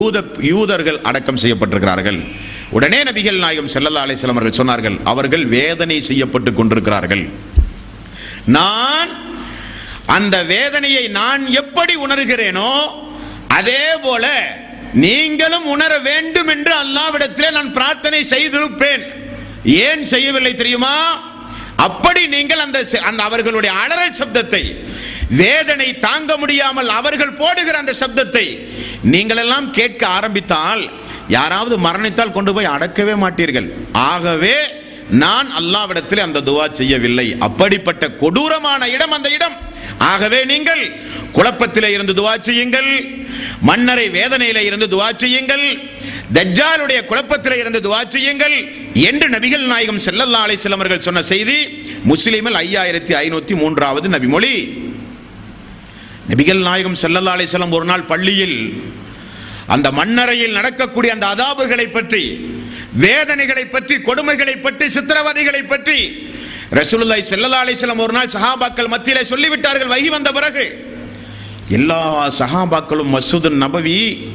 யூத யூதர்கள் அடக்கம் செய்யப்பட்டிருக்கிறார்கள் உடனே நபிகள் நாயகம் ஸல்லல்லாஹு அலைஹி வஸல்லம் அவர்கள் சொன்னார்கள் அவர்கள் வேதனை செய்யப்பட்டு கொண்டிருக்கிறார்கள் நான் அந்த வேதனையை நான் எப்படி உணர்கிறேனோ அதே போல நீங்களும் உணர வேண்டும் என்று அல்லாவிடத்திலே நான் பிரார்த்தனை செய்திருப்பேன் ஏன் செய்யவில்லை தெரியுமா அப்படி நீங்கள் அந்த அந்த அவர்களுடைய அலறல் சப்தத்தை வேதனை தாங்க முடியாமல் அவர்கள் போடுகிற அந்த சப்தத்தை நீங்கள் எல்லாம் கேட்க ஆரம்பித்தால் யாராவது மரணித்தால் கொண்டு போய் அடக்கவே மாட்டீர்கள் ஆகவே நான் அல்லாவிடத்தில் அந்த துவா செய்யவில்லை அப்படிப்பட்ட கொடூரமான இடம் அந்த இடம் ஆகவே நீங்கள் குழப்பத்திலே இருந்து துவா செய்யுங்கள் மன்னரை வேதனையில இருந்து துவா செய்யுங்கள் தஜ்ஜாலுடைய குழப்பத்திலே இருந்து துவா செய்யுங்கள் என்று நபிகள் நாயகம் ஸல்லல்லாஹு அலைஹி வஸல்லம் அவர்கள் சொன்ன செய்தி முஸ்லிமில் ஐயாயிரத்தி ஐநூத்தி மூன்றாவது நபிமொழி நபிகள் நாயகம் ஸல்லல்லாஹு அலைஹி வஸல்லம் ஒரு நாள் பள்ளியில் அந்த மண்ணறையில் நடக்கக்கூடிய அந்த அதாபுகளை பற்றி வேதனைகளை பற்றி கொடுமைகளை பற்றி சித்திரவதைகளை பற்றி ரசூலுல்லாஹி ஸல்லல்லாஹு அலைஹி வஸல்லம் ஒரு நாள் சஹாபாக்கள் மத்தியிலே சொல்லிவிட்டார்கள் வகி வந்த பிறகு எல்லா சஹாபாக்களும் மசூது நபவி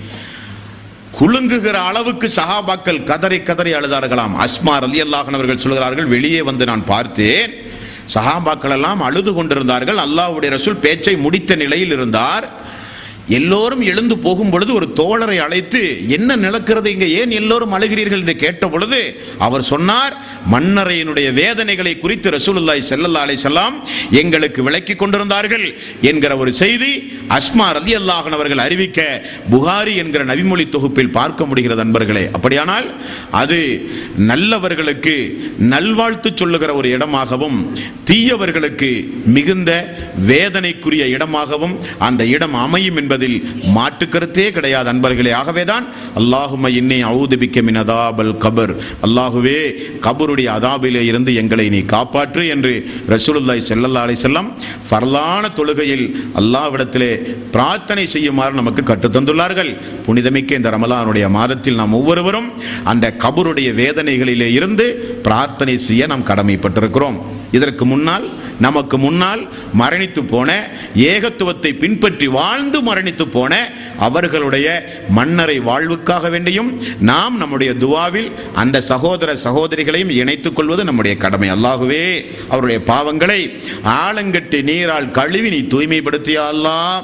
குலுங்குகிற அளவுக்கு சஹாபாக்கள் கதறி கதறி அழுதார்களாம் அஸ்மா ரலி அவர்கள் சொல்கிறார்கள் வெளியே வந்து நான் பார்த்தேன் சஹாபாக்கள் எல்லாம் அழுது கொண்டிருந்தார்கள் அல்லாஹ்வுடைய ரசூல் பேச்சை முடித்த நிலையில் இருந்தார் எல்லோரும் எழுந்து போகும் பொழுது ஒரு தோழரை அழைத்து என்ன நடக்கிறது இங்க ஏன் எல்லோரும் அழுகிறீர்கள் என்று கேட்ட பொழுது அவர் சொன்னார் மன்னரையினுடைய வேதனைகளை குறித்து ரசூலுல்லாஹி ஸல்லல்லாஹு அலைஹி வஸல்லம் எங்களுக்கு விளக்கி கொண்டிருந்தார்கள் என்கிற ஒரு செய்தி அஸ்மா ரலியல்லாஹு அவர்கள் அறிவிக்க புகாரி என்கிற நபிமொழி தொகுப்பில் பார்க்க முடிகிறது அன்பர்களே அப்படியானால் அது நல்லவர்களுக்கு நல்வாழ்த்து சொல்லுகிற ஒரு இடமாகவும் தீயவர்களுக்கு மிகுந்த வேதனைக்குரிய இடமாகவும் அந்த இடம் அமையும் என்பதில் மாற்று கருத்தே கிடையாது அன்பர்களே ஆகவேதான் அல்லாஹும இன்னை அவுதுபிக்க மின் அதாபல் கபர் அல்லாஹுவே கபருடைய அதாபிலே இருந்து எங்களை நீ காப்பாற்று என்று ரசூலுல்லாஹி ஸல்லல்லாஹு அலைஹி வஸல்லம் ஃபர்லான தொழுகையில் அல்லாஹ்விடத்திலே பிரார்த்தனை செய்யுமாறு நமக்கு கற்றுத் தந்துள்ளார்கள் புனிதமிக்க இந்த ரமலானுடைய மாதத்தில் நாம் ஒவ்வொருவரும் அந்த கபருடைய வேதனைகளிலே இருந்து பிரார்த்தனை செய்ய நாம் கடமைப்பட்டிருக்கிறோம் இதற்கு முன்னால் நமக்கு முன்னால் மரணித்து போன ஏகத்துவத்தை பின்பற்றி வாழ்ந்து மரணித்து போன அவர்களுடைய மன்னரை வாழ்வுக்காக வேண்டியும் நாம் நம்முடைய துவாவில் அந்த சகோதர சகோதரிகளையும் இணைத்துக் கொள்வது நம்முடைய கடமை அல்லாகவே அவருடைய பாவங்களை ஆலங்கட்டி நீரால் கழுவி நீ தூய்மைப்படுத்தியா அல்லாஹ்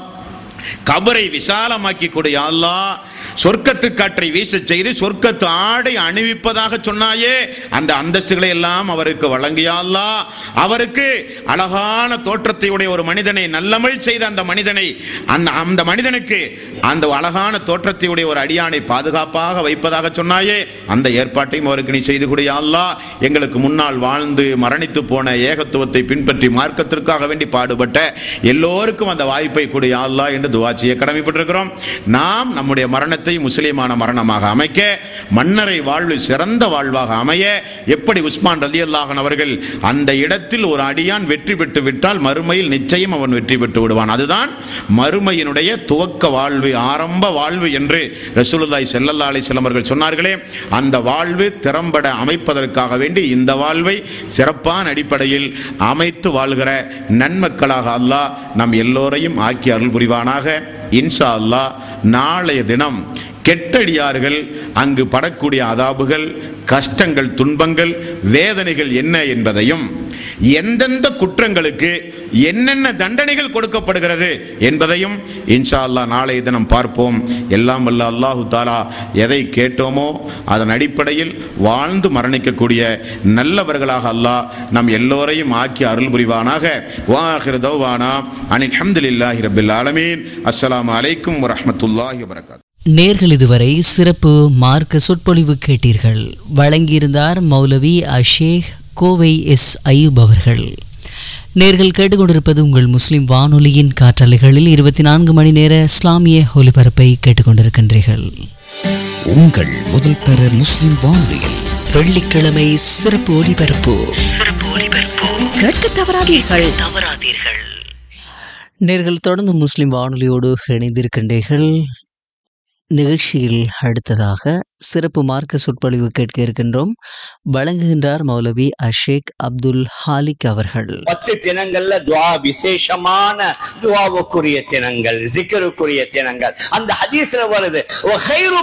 கபரை விசாலமாக்கி கொடு யா அல்லாஹ் சொர்க்கத்து காற்றை வீச செய்து சொர்க்கத்து ஆடை அணிவிப்பதாக சொன்னாயே அந்த அந்தஸ்துகளை எல்லாம் அவருக்கு வழங்கியா அல்லாஹ் அவருக்கு அழகான தோற்றத்தை உடைய ஒரு மனிதனை நல்லமல் செய்த அந்த மனிதனை அந்த அந்த மனிதனுக்கு அந்த அழகான தோற்றத்தை உடைய ஒரு அடியானை பாதுகாப்பாக வைப்பதாக சொன்னாயே அந்த ஏற்பாட்டையும் அவருக்கு நீ செய்து கொடு யா அல்லாஹ் எங்களுக்கு முன்னால் வாழ்ந்து மரணித்து போன ஏகத்துவத்தை பின்பற்றி மார்க்கத்திற்காக வேண்டி பாடுபட்ட எல்லோருக்கும் அந்த வாய்ப்பை கொடு யா அல்லாஹ் என்று துவா செய்ய கடமைப்பட்டிருக்கிறோம் நாம் நம்முடைய மரணத்தை முஸ்லிமான மரணமாக அமைக்க மன்னரை வாழ்வு சிறந்த வாழ்வாக அமைய எப்படி உஸ்மான் ரலி அல்லாஹன் அவர்கள் அந்த இடத்தில் ஒரு அடியான் வெற்றி பெற்று விட்டால் மறுமையில் நிச்சயம் அவன் வெற்றி பெற்று விடுவான் அதுதான் மறுமையினுடைய துவக்க வாழ்வு ஆரம்ப வாழ்வு என்று ரசூலுல்லாஹி ஸல்லல்லாஹு அலைஹி வஸல்லம் அவர்கள் சொன்னார்களே அந்த வாழ்வு திறம்பட அமைப்பதற்காக வேண்டி இந்த வாழ்வை சிறப்பான அடிப்படையில் அமைத்து வாழ்கிற நன்மக்களாக அல்லாஹ் நம் எல்லோரையும் ஆக்கி அருள் புரிவானாக இன்ஷா அல்லாஹ் நாளைய தினம் கெட்டடியார்கள் அங்கு படக்கூடிய அதாபுகள் கஷ்டங்கள் துன்பங்கள் வேதனைகள் என்ன என்பதையும் எந்தெந்த குற்றங்களுக்கு என்னென்ன தண்டனைகள் கொடுக்கப்படுகிறது என்பதையும் இன்ஷா அல்லாஹ் நாளைய தினம் பார்ப்போம் எல்லாம் வல்ல அல்லாஹு தாலா எதை கேட்டோமோ அதன் அடிப்படையில் வாழ்ந்து மரணிக்கக்கூடிய நல்லவர்களாக அல்லாஹ் நம் எல்லோரையும் ஆக்கி அருள் புரிவானாக வாஹிர் தௌவானா அனில் ஹம்துலில்லாஹி ரபில் ஆலமீன் அஸ்ஸலாமு அலைக்கும் வரஹ்மத்துல்லாஹி வபரகாத் நேர்கள் இதுவரை சிறப்பு மார்க்க சொற்பொழிவு கேட்டீர்கள் வழங்கியிருந்தார் மௌலவி அஷேக் கோவை எஸ் அயூப் அவர்கள் நேர்கள் கேட்டுக்கொண்டிருப்பது உங்கள் முஸ்லிம் வானொலியின் காற்றலைகளில் இருபத்தி நான்கு மணி நேர இஸ்லாமிய ஒலிபரப்பை கேட்டுக்கொண்டிருக்கின்றீர்கள் உங்கள் முதல் தர முஸ்லிம் வானொலியில் வெள்ளிக்கிழமை சிறப்பு ஒலிபரப்பு கேட்க தவறாதீர்கள் நேர்கள் தொடர்ந்து முஸ்லிம் வானொலியோடு இணைந்திருக்கின்றீர்கள் நிகழ்ச்சியில் அடுத்ததாக சிறப்பு மார்க்க சொற்பொழிவு கேட்க இருக்கின்றோம் வழங்குகின்றார் மௌலவி அஷேக் அப்துல் ஹாலிக் அவர்கள் பத்து தினங்கள்ல துவா விசேஷமான துவாவுக்குரிய தினங்கள் ஜிக்கருக்குரிய தினங்கள் அந்த ஹதீஸ்ல வருது "வ கைரு